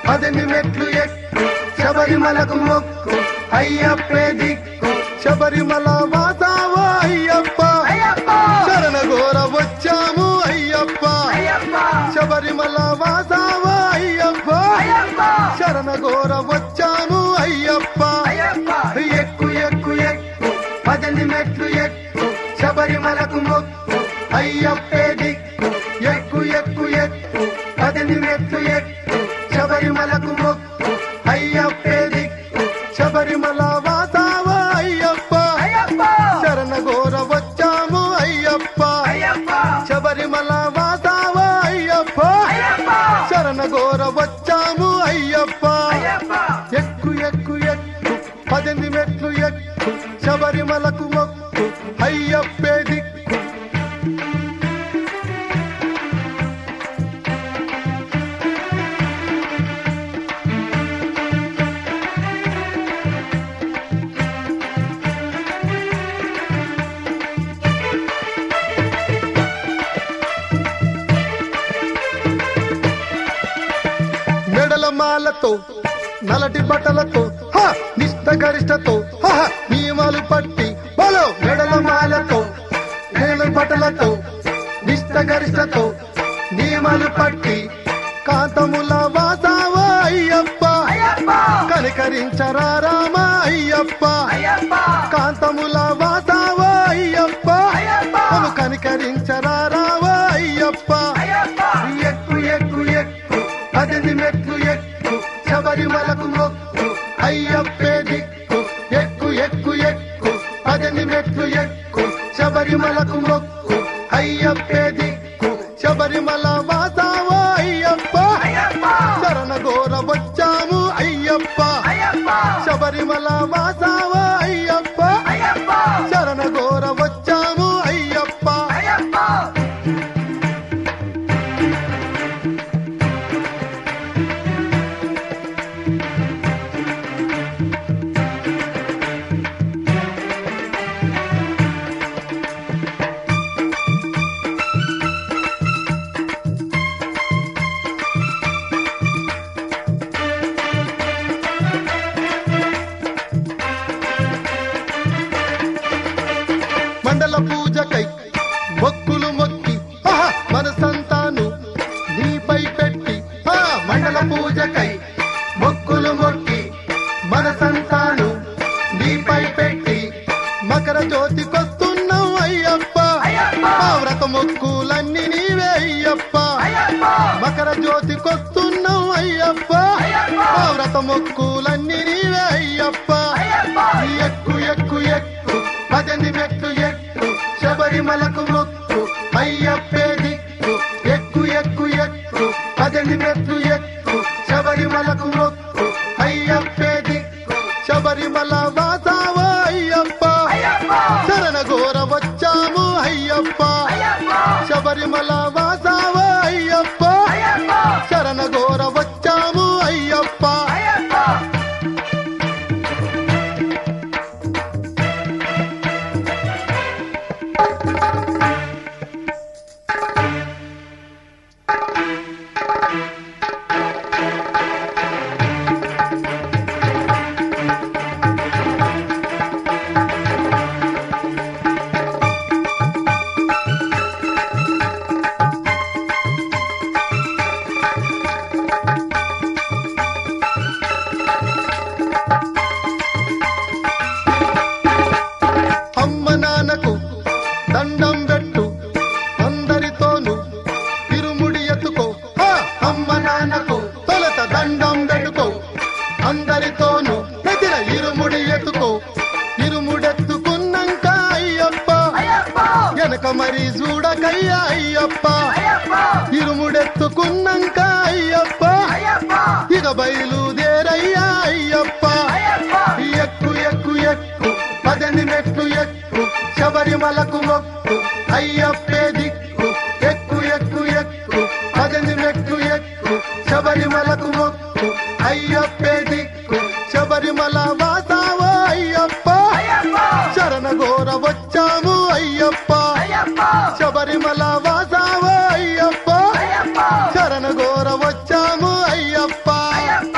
పదని మెట్లు ఎక్కు శబరిమలకు మొక్కు అయ్యప్పే దిక్కు శబరిమల వాసావో అయ్యప్ప శరణ ఘోర వచ్చాము అయ్యప్ప శబరిమల వాసావో అయ్యప్ప శరణ ఘోర వచ్చాము అయ్యప్ప ఎక్కు ఎక్కు ఎక్కు పదని మెట్లు ఎక్కు శబరిమలకు మొక్కు అయ్యప్పే దిక్కు ఎక్కు ఎక్కు ఎక్కు పదని మెట్లు ఎక్కు శబరిమలకు మొక్కు అయ్యప్పే దిక్కు శబరిమల వాసావో అయ్యప్ప శరణ ఘోర వచ్చాము అయ్యప్ప శబరిమల వాసావో అయ్యప్ప శరణ ఘోర వచ్చాము అయ్యప్ప ఎక్కు ఎక్కు ఎక్కు పద్దెనిమిది మెట్లు ఎక్కు శబరిమలకు మొక్కు అయ్యప్పే దిక్కు మెడల మాలతో నలటి బట్టలతో హ, నిష్ట గరిష్టతో హ, హ, నియమాలు పట్టి బలో మెడల మాలతో నేల బట్టలతో నిష్ట గరిష్టతో నియమాలు పట్టి కాంతముల వాసావా అయ్యప్ప కనికరించరా రామ అయ్యప్ప కాంతముల వాసావా అయ్యప్ప మమ్ము కనికరించరా రావా అయ్యప్ప ఎక్కు ఎక్కు ఎక్కు పదిది మెట్లు ఎక్కు శబరిమలకు మొక్కు అయ్యప్పే దిక్కు ఎక్కు ఎక్కు ఎక్కు పదిది మెట్లు ఎక్కు శబరిమలకు మొక్కు అయ్యప్పే దిక్కు శబరిమల వాసావో అయ్యప్ప శరణ ఘోర వచ్చాము అయ్యప్ప శబరిమల వాసావో అయ్యప్ప శరణ ఘోర వచ్చాము అయ్యప్ప మండల పూజకై మొక్కులు మొక్కి ఆహా, మన సంతాను నీపై పెట్టి ఆ, మండల పూజకై మొక్కులు మొక్కి మన సంతాను నీపై పెట్టి మకర జ్యోతికొస్తున్నావు అయ్యప్ప మా వ్రత మొక్కులన్నీ నీవే అయ్యప్ప మకర జ్యోతికొస్తున్నావు అయ్యప్ప మా వ్రత మొక్కులన్నీ నీవే అయ్యప్ప ఎక్కు ఎక్కు ఎక్కు పదని మెట్లు ఎక్కు శబరిమలకు మొక్కు అయ్యప్పే దిక్కు ఎక్కు ఎక్కు ఎక్కు పదని మెట్లు ఎక్కు శబరిమలకు మొక్కు అయ్యప్పే దిక్కు శబరిమల వాసావో అయ్యప్ప శరణ ఘోర వచ్చాము అయ్యప్ప శబరిమల వాసావో అయ్యప్ప శరణ ఘోర వచ్చాము అయ్యప్ప అమ్మ నాన్నకు దండం పెట్టు అందరితోను తిరుముడి ఎత్తుకో హా! అమ్మ నాన్నకు తొలత దండం పెట్టుకో అందరితోను ఎదిర ఇరుముడి ఎత్తుకో ఇరుముడెత్తుకున్నాక అయ్యప్ప వెనక మరి చూడకయ్యా అయ్యప్ప ఇరుముడెత్తుకున్నాక అయ్యప్ప ఇక బయలుదేరయ్యా అయ్యప్ప ఎక్కు ఎక్కు ఎక్కు పదని మెట్లు ఎక్కు శబరిమలకు మొక్కు అయ్యప్పే దిక్కు ఎక్కు ఎక్కు ఎక్కు పదని మెట్లు ఎక్కు శబరిమలకు మొక్కు అయ్యప్పే దిక్కు శబరిమల వాసావో అయ్యప్ప శరణ ఘోర వచ్చాము అయ్యప్ప శబరిమల వాసావో అయ్యప్ప శరణ ఘోర వచ్చాము అయ్యప్ప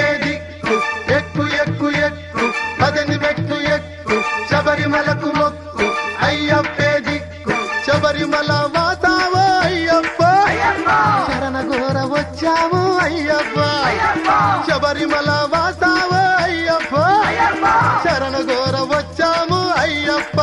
అయ్యప్పే దిక్కు ఎక్కు ఎక్కు ఎక్కు పదని మెట్టు ఎక్కు శబరిమలకు మొక్కు అయ్యప్పే దిక్కు శబరిమల వాసావో అయ్యప్ప శరణ ఘోర వచ్చావు అయ్యప్ప శబరిమల వాసావో అయ్యప్ప శరణ ఘోర వచ్చాము అయ్యప్ప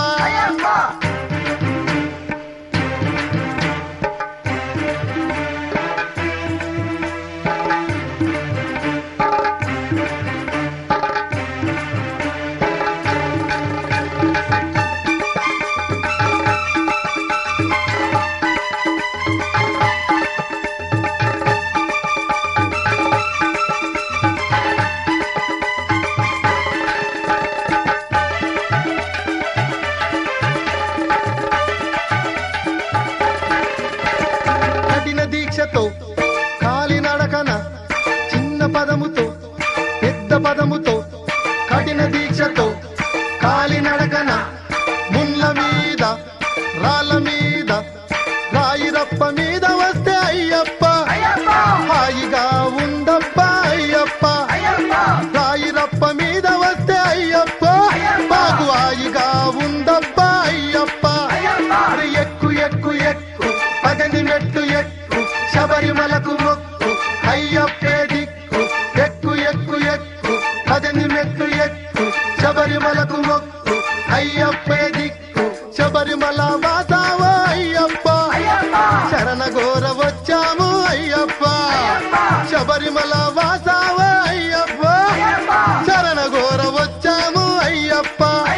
కఠిన దీక్షతో కాలినడకన చిన్న పదముతో పెద్ద పదముతో కఠిన దీక్షతో కాలినడకన ముళ్ళ మీద రాళ్ళ మీద రాయిరప్ప మీద వస్తే అయ్యప్ప హాయిగా ఉందప్ప అయ్యప్ప రాయిరప్ప మీద వస్తే అయ్యప్ప మాకు హాయిగా ఉందప్ప అయ్యప్ప అరే ఎక్కు ఎక్కు ఎక్కు పదని మెట్టు ఎక్కు శబరిమలకు మొక్కు అయ్యప్పే దిక్కు ఎక్కు ఎక్కు ఎక్కు పదని మెట్టు ఎక్కు శబరిమలకు మొక్కు అయ్యప్పే దిక్కు శబరిమల వాసావో అయ్యప్ప శరణ ఘోర వచ్చాము అయ్యప్ప శబరిమల వాసావో అయ్యప్ప శరణ ఘోర వచ్చాము అయ్యప్ప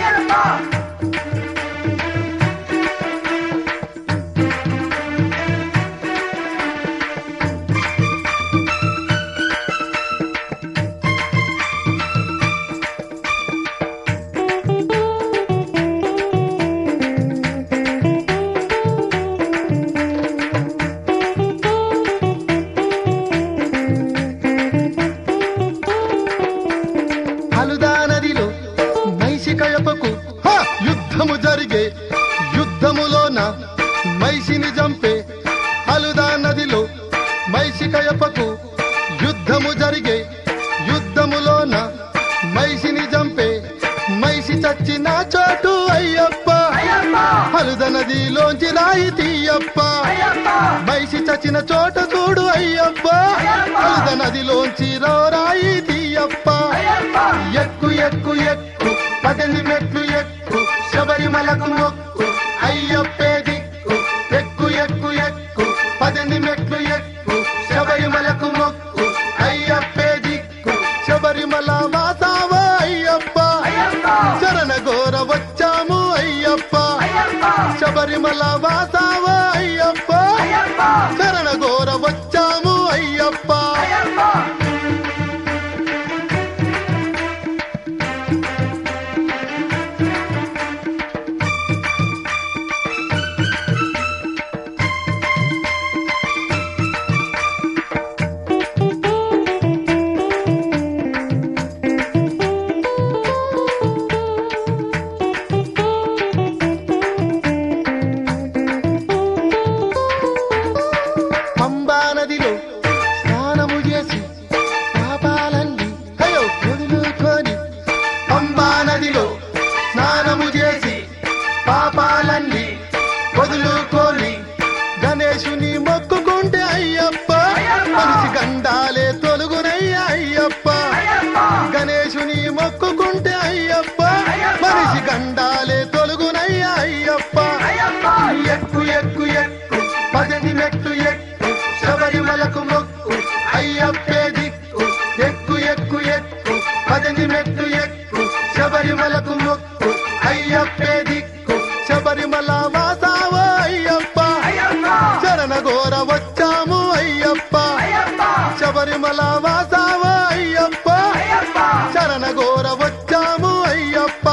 హలుదా నదిలో నైషికయపకు హ! యుద్ధము జరిగే యుద్ధములోన మైషిని చంపే హలుదా నదిలో మైషికయపకు యుద్ధము జరిగే యుద్ధములోన మైషిని చంపే మైషి చచ్చిన చోటు అయ్యప్ప హలుద నదిలోంచి రాయి తీయప్ప మైషి చచ్చిన చోట చూడు అయ్యప్ప హలుద నదిలోంచి రాయి తీయప్ప ఎక్కు ఎక్కు ఎక్కు పదని మెట్లు ఎక్కు శబరిమలకు మొక్కు అయ్యప్పే దిక్కు ఎక్కు ఎక్కు ఎక్కు పదని మెట్లు ఎక్కు శబరిమలకు మొక్కు అయ్యప్పే దిక్కు శబరిమల వాసావో అయ్యప్ప శరణ ఘోర వచ్చాము అయ్యప్ప శబరిమల వాసావో అయ్యప్ప శరణ ఘోర వచ్చాము అయ్యప్ప పంబా నదిలో స్నానము చేసి పాపాలన్నీ అయ్యో వదులుకొని పంబా నదిలో స్నానము చేసి పాపాలన్నీ వదులుకొని గణేశుని మొక్కుకుంటే అయ్యప్ప మనిషి గండాలే తొలుగునయ్య అయ్యప్ప గణేశుని మొక్కుకుంటే అయ్యప్ప మనిషి గండాలే తొలుగునయ్య అయ్యప్ప ఎక్కు ఎక్కు ఎక్కు పదని మెట్టు ఎక్కు శబరిమలకు మొక్కు అయ్యప్పే దిక్కు ఎక్కు ఎక్కు ఎక్కు పదని మెట్టు ఎక్కు శబరిమలకు మొక్కు అయ్యప్పే దిక్కు శబరిమల వాసావో అయ్యప్ప శరణ ఘోర వచ్చాము అయ్యప్ప శబరిమల వాసావో అయ్యప్ప శరణ ఘోర వచ్చాము అయ్యప్ప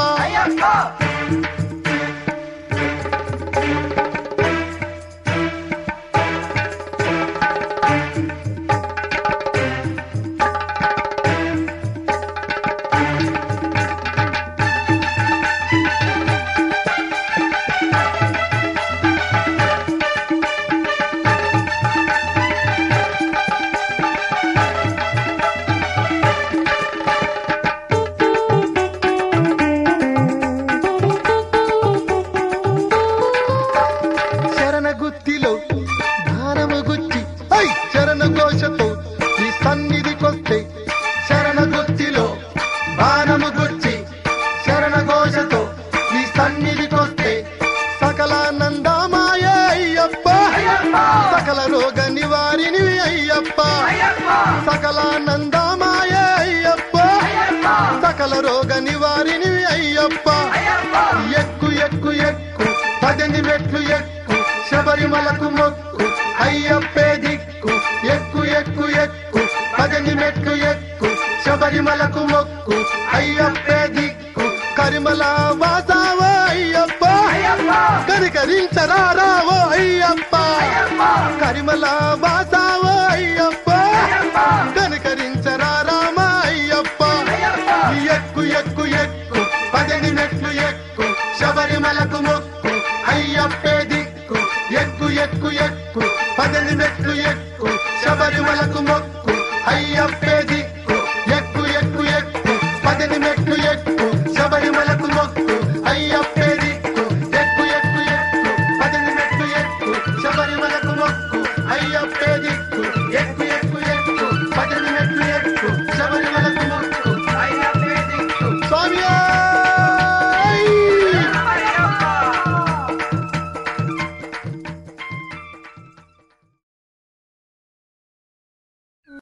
సకలానందమాయ అయ్యప్ప సకల రోగ నివారిని అయ్యప్ప ఎక్కు ఎక్కు ఎక్కు పదని మెట్లు ఎక్కు శబరిమలకు మొక్కు అయ్యప్పే దిక్కు ఎక్కు ఎక్కు ఎక్కు పదని మెట్లు ఎక్కు శబరిమలకు మొక్కు అయ్యప్పే దిక్కు కరిమల వాసావో అయ్యప్ప కరికరించరారావో అయ్యప్ప కరిమల వాసావో అయ్యప్ప కనికరించరారామ అయ్యప్ప ఎక్కు ఎక్కు ఎక్కు పదని మెట్లు ఎక్కు శబరిమలకు మొక్కు అయ్యప్పే దిక్కు ఎక్కు ఎక్కు ఎక్కు పదని మెట్లు ఎక్కు శబరిమలకు మొక్కు అయ్యప్పే దిక్కు ఎక్కు ఎక్కు ఎక్కు పదని మెట్లు ఎక్కు